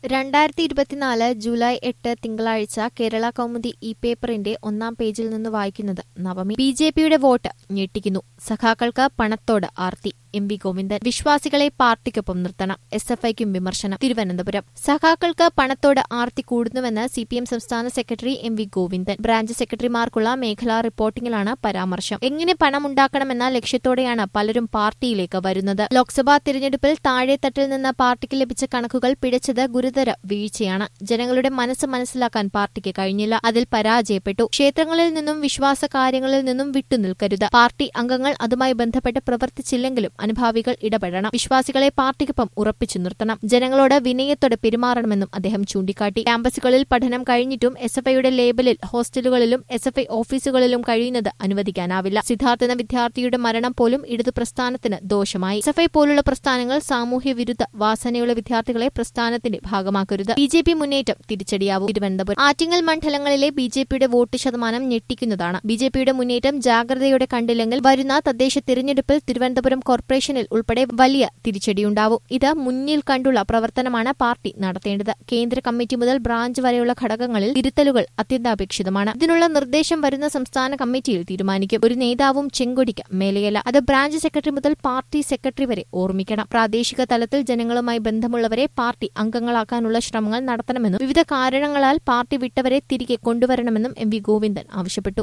രണ്ടായിരത്തി ഇരുപത്തിനാല് ജൂലൈ എട്ട് തിങ്കളാഴ്ച കേരള കൗമുദി ഇ പേപ്പറിന്റെ ഒന്നാം പേജിൽ നിന്ന് വായിക്കുന്നത് നവമി ബി ജെ പിയുടെ വോട്ട് ഞെട്ടിക്കുന്നു സഖാക്കൾക്ക് പണത്തോട് ആർത്തി എം വി ഗോവിന്ദൻ വിശ്വാസികളെ പാർട്ടിക്കൊപ്പം നിർത്തണം എസ് എഫ് ഐക്കും വിമർശനം തിരുവനന്തപുരം സഖാക്കൾക്ക് പണത്തോട് ആർത്തി കൂടുന്നുവെന്ന് സി പി എം സംസ്ഥാന secretary M V Govindan branch സെക്രട്ടറിമാർക്കുള്ള മേഖലാ റിപ്പോർട്ടിംഗിലാണ് പരാമർശം എങ്ങനെ പണമുണ്ടാക്കണമെന്ന ലക്ഷ്യത്തോടെയാണ് പലരും പാർട്ടിയിലേക്ക് വരുന്നത് ലോക്സഭാ തിരഞ്ഞെടുപ്പിൽ താഴെത്തട്ടിൽ നിന്ന് പാർട്ടിക്ക് ലഭിച്ച കണക്കുകൾ പിഴച്ചത് ഗുരുതര വീഴ്ചയാണ് ജനങ്ങളുടെ മനസ്സ് മനസ്സിലാക്കാൻ പാർട്ടിക്ക് കഴിഞ്ഞില്ല അതിൽ പരാജയപ്പെട്ടു ക്ഷേത്രങ്ങളിൽ നിന്നും വിശ്വാസ കാര്യങ്ങളിൽ നിന്നും വിട്ടുനിൽക്കരുത് പാർട്ടി അംഗങ്ങൾ അതുമായി ബന്ധപ്പെട്ട് പ്രവർത്തിച്ചില്ലെങ്കിലും അനുഭാവികൾ ഇടപെടണം വിശ്വാസികളെ പാർട്ടിക്കൊപ്പം ഉറപ്പിച്ചു നിർത്തണം ജനങ്ങളോട് വിനയത്തോടെ പെരുമാറണമെന്നും അദ്ദേഹം ചൂണ്ടിക്കാട്ടി ക്യാമ്പസുകളിൽ പഠനം കഴിഞ്ഞിട്ടും എസ് എഫ് ഐയുടെ ലേബലിൽ ഹോസ്റ്റലുകളിലും എസ് എഫ് ഐ ഓഫീസുകളിലും കഴിയുന്നത് അനുവദിക്കാനാവില്ല സിദ്ധാർത്ഥ എന്ന വിദ്യാർത്ഥിയുടെ മരണം പോലും ഇടതു പ്രസ്ഥാനത്തിന് ദോഷമായി എസ് എഫ് ഐ പോലുള്ള പ്രസ്ഥാനങ്ങൾ സാമൂഹ്യ വിരുദ്ധ വാസനയുള്ള വിദ്യാർത്ഥികളെ പ്രസ്ഥാനത്തിന്റെ ഭാഗമാക്കരുത് ബി ജെ പി മുന്നേറ്റം തിരിച്ചടിയാവും തിരുവനന്തപുരം ആറ്റിങ്ങൽ മണ്ഡലങ്ങളിലെ ബി ജെ പിയുടെ വോട്ട് ശതമാനം ഞെട്ടിക്കുന്നതാണ് ബി ജെ പിയുടെ മുന്നേറ്റം ജാഗ്രതയോടെ കണ്ടില്ലെങ്കിൽ വരുന്ന തദ്ദേശ തിരഞ്ഞെടുപ്പിൽ തിരുവനന്തപുരം കോർപ്പറേഷനിൽ ഉൾപ്പെടെ വലിയ തിരിച്ചടിയുണ്ടാവും ഇത് മുന്നിൽ കണ്ടുള്ള പ്രവർത്തനമാണ് പാർട്ടി നടത്തേണ്ടത് കേന്ദ്ര കമ്മിറ്റി മുതൽ ബ്രാഞ്ച് വരെയുള്ള ഘടകങ്ങളിൽ തിരുത്തലുകൾ അത്യന്താപേക്ഷിതമാണ് ഇതിനുള്ള നിർദ്ദേശം വരുന്ന സംസ്ഥാന കമ്മിറ്റിയിൽ തീരുമാനിക്കും ഒരു നേതാവും ചെങ്കൊടിക്ക് മേലെയല്ല അത് ബ്രാഞ്ച് സെക്രട്ടറി മുതൽ പാർട്ടി സെക്രട്ടറി വരെ ഓർമ്മിക്കണം പ്രാദേശിക തലത്തിൽ ജനങ്ങളുമായി ബന്ധമുള്ളവരെ പാർട്ടി അംഗങ്ങളാക്കാനുള്ള ശ്രമങ്ങൾ നടത്തണമെന്നും വിവിധ കാരണങ്ങളാൽ പാർട്ടി വിട്ടവരെ തിരികെ കൊണ്ടുവരണമെന്നും എം വി ഗോവിന്ദൻ ആവശ്യപ്പെട്ടു